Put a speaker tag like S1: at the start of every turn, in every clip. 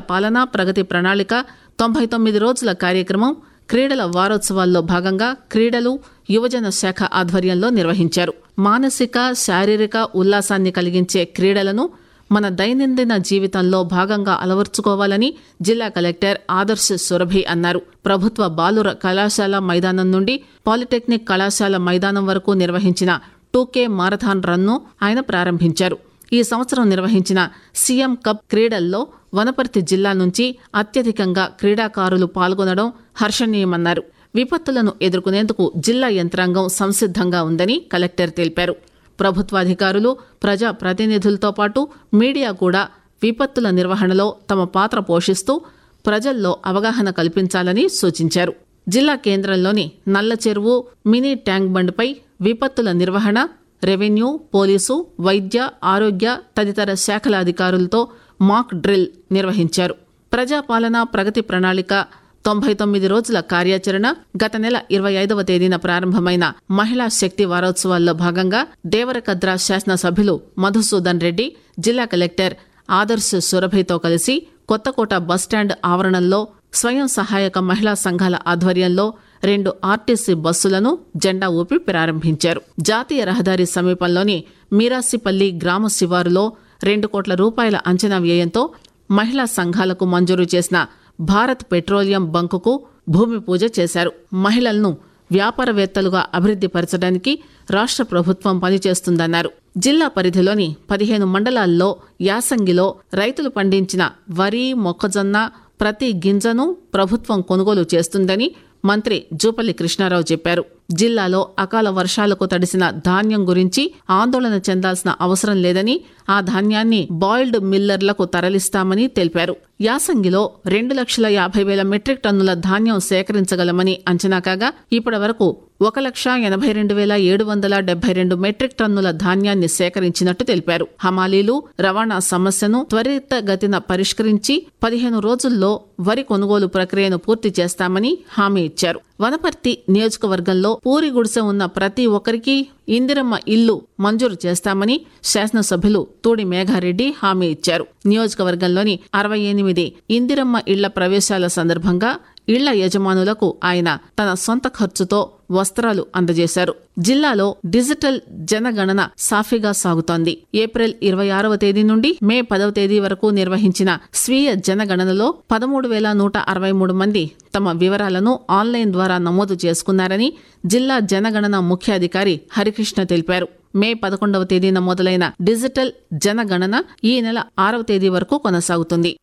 S1: పాలన ప్రగతి ప్రణాళిక తొంభై తొమ్మిది రోజుల కార్యక్రమం క్రీడల వారోత్సవాల్లో భాగంగా క్రీడలు యువజన శాఖ ఆధ్వర్యంలో నిర్వహించారు మానసిక శారీరక ఉల్లాసాన్ని కలిగించే క్రీడలను మన దైనందిన జీవితంలో భాగంగా అలవర్చుకోవాలని జిల్లా కలెక్టర్ ఆదర్శ్ సురభి అన్నారు ప్రభుత్వ బాలుర కళాశాల మైదానం నుండి పాలిటెక్నిక్ కళాశాల మైదానం వరకు నిర్వహించిన టూకే మారథాన్ రన్ను ఆయన ప్రారంభించారు ఈ సంవత్సరం నిర్వహించిన సీఎం కప్ క్రీడల్లో వనపర్తి జిల్లా నుంచి అత్యధికంగా క్రీడాకారులు పాల్గొనడం హర్షణీయమన్నారు విపత్తులను ఎదుర్కొనేందుకు జిల్లా యంత్రాంగం సంసిద్దంగా ఉందని కలెక్టర్ తెలిపారు ప్రభుత్వాధికారులు ప్రజా ప్రతినిధులతో పాటు మీడియా కూడా విపత్తుల నిర్వహణలో తమ పాత్ర పోషిస్తూ ప్రజల్లో అవగాహన కల్పించాలని సూచించారు జిల్లా కేంద్రంలోని నల్ల చెరువు మినీ ట్యాంక్ బండ్పై విపత్తుల నిర్వహణ రెవెన్యూ పోలీసు వైద్య ఆరోగ్య తదితర శాఖల అధికారులతో మాక్ డ్రిల్ నిర్వహించారు ప్రజాపాలన ప్రగతి ప్రణాళిక తొంభై తొమ్మిది రోజుల కార్యాచరణ గత నెల ఇరవై ఐదవ తేదీన ప్రారంభమైన మహిళా శక్తి వారోత్సవాల్లో భాగంగా దేవరకద్ర శాసనసభ్యులు మధుసూదన్ రెడ్డి జిల్లా కలెక్టర్ ఆదర్శ్ సురభితో కలిసి కొత్తకోట బస్టాండ్ ఆవరణంలో స్వయం సహాయక మహిళా సంఘాల ఆధ్వర్యంలో రెండు ఆర్టీసీ బస్సులను జెండా ఊపి ప్రారంభించారు జాతీయ రహదారి సమీపంలోని మీరాసిపల్లి గ్రామ శివారులో రెండు కోట్ల రూపాయల అంచనా వ్యయంతో మహిళా సంఘాలకు మంజూరు చేసిన భారత్ పెట్రోలియం బంకుకు భూమి పూజ చేశారు మహిళలను వ్యాపారవేత్తలుగా అభివృద్ది పరచడానికి రాష్ట్ర ప్రభుత్వం పనిచేస్తుందన్నారు జిల్లా పరిధిలోని పదిహేను మండలాల్లో యాసంగిలో రైతులు పండించిన వరి మొక్కజొన్న ప్రతి గింజను ప్రభుత్వం కొనుగోలు చేస్తుందని మంత్రి జూపల్లి కృష్ణారావు చెప్పారు జిల్లాలో అకాల వర్షాలకు తడిసిన ధాన్యం గురించి ఆందోళన చెందాల్సిన అవసరం లేదని ఆ ధాన్యాన్ని బాయిల్డ్ మిల్లర్లకు తరలిస్తామని తెలిపారు యాసంగిలో రెండు లక్షల యాభై వేల మెట్రిక్ టన్నుల ధాన్యం సేకరించగలమని అంచనా కాగా ఇప్పటి వరకు ఒక లక్ష ఎనభై రెండు వేల ఏడు వందల డెబ్బై రెండు మెట్రిక్ టన్నుల ధాన్యాన్ని సేకరించినట్టు తెలిపారు హమాలీలు రవాణా సమస్యను త్వరితగతిన పరిష్కరించి పదిహేను రోజుల్లో వరి కొనుగోలు ప్రక్రియను పూర్తి చేస్తామని హామీ ఇచ్చారు వనపర్తి నియోజకవర్గంలో పూరి గుడిసె ఉన్న ప్రతి ఒక్కరికి ఇందిరమ్మ ఇల్లు మంజూరు చేస్తామని శాసనసభ్యులు తూడి మేఘారెడ్డి హామీ ఇచ్చారు నియోజకవర్గంలోని అరవై ఎనిమిది ఇందిరమ్మ ఇళ్ల ప్రవేశాల సందర్భంగా ఇళ్ల యజమానులకు ఆయన తన సొంత ఖర్చుతో వస్త్రాలు అందజేశారు జిల్లాలో డిజిటల్ జనగణన సాఫీగా సాగుతోంది ఏప్రిల్ ఇరవై ఆరవ తేదీ నుండి మే పదవ తేదీ వరకు నిర్వహించిన స్వీయ జనగణనలో పదమూడు వేల నూట అరవై మూడు మంది తమ వివరాలను ఆన్లైన్ ద్వారా నమోదు చేసుకున్నారని జిల్లా జనగణన ముఖ్యాధికారి హరికృష్ణ తెలిపారు మే పదకొండవ తేదీన మొదలైన డిజిటల్ జనగణన ఈ నెల ఆరవ తేదీ వరకు కొనసాగుతుంది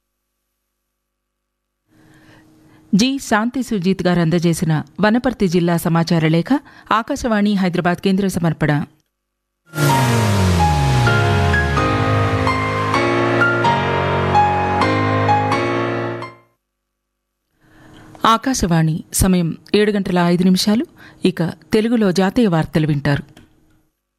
S2: జి శాంతి సుజీత్ గారు అందజేసిన వనపర్తి జిల్లా సమాచార లేఖ ఆకాశవాణి హైదరాబాద్ కేంద్ర సమర్పణ ఆకాశవాణి సమయం ఏడు గంటల ఐదు నిమిషాలు ఇక తెలుగులో జాతీయ వార్తలు వింటారు